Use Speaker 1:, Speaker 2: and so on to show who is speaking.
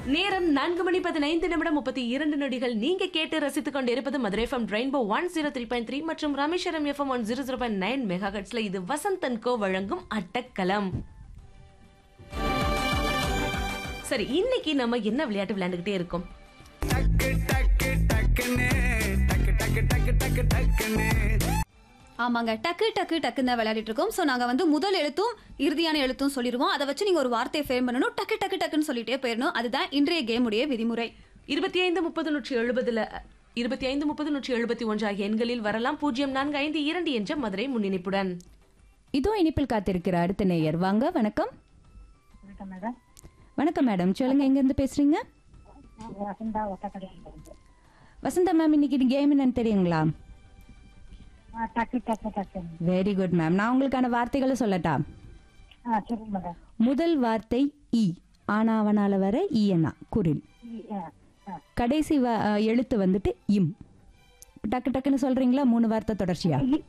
Speaker 1: நேரம் நான்கு மணி பதினைந்து நிமிடம் முப்பத்தி இரண்டு நொடிகள் நீங்க கேட்டு ரசித்துக் கொண்டிருப்பது Madurai FM rainbow one zero three point three மற்றும் Rameswaram FM one zero zero point nine mega ஹெட்ஸ்ல இது வசந்தன் கோ வழங்கும் அட்டக்கலம் சரி இன்னைக்கு நம்ம என்ன விளையாட்டு விளையாண்டுகிட்டே இருக்கோம்
Speaker 2: டக்கு டக்கு டக்குன்னு டக்கு டக்கு டக்கு டக்கு டக்குன்னு
Speaker 3: ஆமாங்க டக்கு டக்கு டக்குன்னு தான் விளையாடிட்டு இருக்கோம் ஸோ நாங்கள் வந்து முதல் எழுத்தும் இறுதியான எழுத்தும் சொல்லிடுவோம் அதை வச்சு நீங்கள் ஒரு வார்த்தையை ஃப்ரேம் பண்ணணும் டக்கு டக்கு டக்குன்னு சொல்லிட்டே போயிடணும் அதுதான் இன்றைய கேமுடைய விதிமுறை
Speaker 1: இருபத்தி ஐந்து முப்பது நூற்றி எழுபதுல இருபத்தி ஐந்து முப்பது நூற்றி எழுபத்தி ஒன்று ஆகிய எண்களில் வரலாம் பூஜ்ஜியம் நான்கு ஐந்து இரண்டு என்ற மதுரை முன்னிணைப்புடன்
Speaker 4: இதோ இனிப்பில் காத்திருக்கிற அடுத்த நேயர் வாங்க வணக்கம்
Speaker 5: வணக்கம் மேடம்
Speaker 4: வணக்கம் மேடம் சொல்லுங்க எங்க இருந்து பேசுறீங்க
Speaker 5: நான் வசந்தா ஒத்தக்கடையில்
Speaker 4: வசந்தா மேம் இன்னைக்கு கேம் என்னன்னு தெரியுங்களா
Speaker 5: ஆ டக்கு டக்கு டக்கு
Speaker 4: வெரி குட் மேம் நான் உங்களுக்கான வார்த்தைகளை சொல்லட்டா
Speaker 5: ஆ சொல்லுங்க மேடம்
Speaker 4: முதல் வார்த்தை இ ஆனாவனால வர ஈயனா குரில்
Speaker 5: ஆ ஆ
Speaker 4: கடைசி வ- அஹ், எழுத்து வந்துட்டு இம் டக்கு டக்குன்னு சொல்றீங்களா மூணு வார்த்தை தொடர்ச்சியா